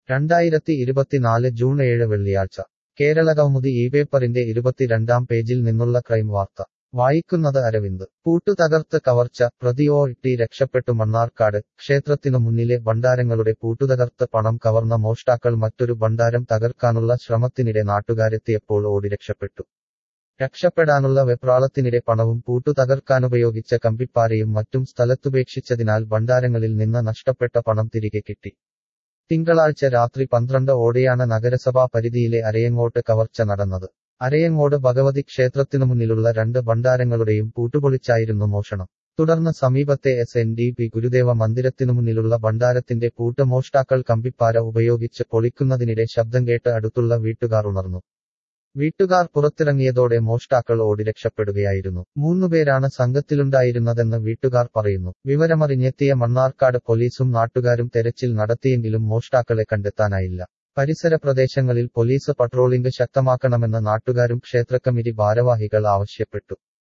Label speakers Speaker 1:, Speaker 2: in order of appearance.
Speaker 1: രണ്ടായിരത്തി ഇരുപത്തിനാല് ജൂൺ ഏഴ് വെള്ളിയാഴ്ച കേരളകൗമുദി ഈ പേപ്പറിന്റെ ഇരുപത്തിരണ്ടാം പേജിൽ നിന്നുള്ള ക്രൈം വാർത്ത വായിക്കുന്നത് അരവിന്ദ് പൂട്ടു തകർത്ത് കവർച്ച പ്രതിയോ ഇട്ടി രക്ഷപ്പെട്ടു മണ്ണാർക്കാട് ക്ഷേത്രത്തിനു മുന്നിലെ ഭണ്ഡാരങ്ങളുടെ പൂട്ടുതകർത്ത് പണം കവർന്ന മോഷ്ടാക്കൾ മറ്റൊരു ഭണ്ഡാരം തകർക്കാനുള്ള ശ്രമത്തിനിടെ നാട്ടുകാരെത്തിയപ്പോൾ ഓടി രക്ഷപ്പെട്ടു രക്ഷപ്പെടാനുള്ള വെപ്രാളത്തിനിടെ പണവും പൂട്ടു തകർക്കാനുപയോഗിച്ച കമ്പിപ്പാരയും മറ്റും സ്ഥലത്തുപേക്ഷിച്ചതിനാൽ ഭണ്ഡാരങ്ങളിൽ നിന്ന് നഷ്ടപ്പെട്ട പണം തിരികെ കിട്ടി തിങ്കളാഴ്ച രാത്രി പന്ത്രണ്ട് ഓടെയാണ് നഗരസഭാ പരിധിയിലെ അരയങ്ങോട്ട് കവർച്ച നടന്നത് അരയങ്ങോട് ഭഗവതി ക്ഷേത്രത്തിനു മുന്നിലുള്ള രണ്ട് ഭണ്ഡാരങ്ങളുടെയും പൂട്ടുപൊളിച്ചായിരുന്നു മോഷണം തുടർന്ന് സമീപത്തെ S N D P Gurudeva മന്ദിരത്തിനു മുന്നിലുള്ള ഭണ്ഡാരത്തിന്റെ പൂട്ട് മോഷ്ടാക്കൾ കമ്പിപ്പാര ഉപയോഗിച്ച് പൊളിക്കുന്നതിനിടെ ശബ്ദം കേട്ട് അടുത്തുള്ള വീട്ടുകാർ ഉണർന്നു വീട്ടുകാർ പുറത്തിറങ്ങിയതോടെ മോഷ്ടാക്കൾ ഓടി രക്ഷപ്പെടുകയായിരുന്നു മൂന്നുപേരാണ് സംഘത്തിലുണ്ടായിരുന്നതെന്ന് വീട്ടുകാർ പറയുന്നു വിവരമറിഞ്ഞെത്തിയ മണ്ണാർക്കാട് പോലീസും നാട്ടുകാരും തെരച്ചിൽ നടത്തിയെങ്കിലും മോഷ്ടാക്കളെ കണ്ടെത്താനായില്ല പരിസര പ്രദേശങ്ങളിൽ പോലീസ് പട്രോളിംഗ് ശക്തമാക്കണമെന്ന് നാട്ടുകാരും ക്ഷേത്രകമ്മിറ്റി ഭാരവാഹികൾ ആവശ്യപ്പെട്ടു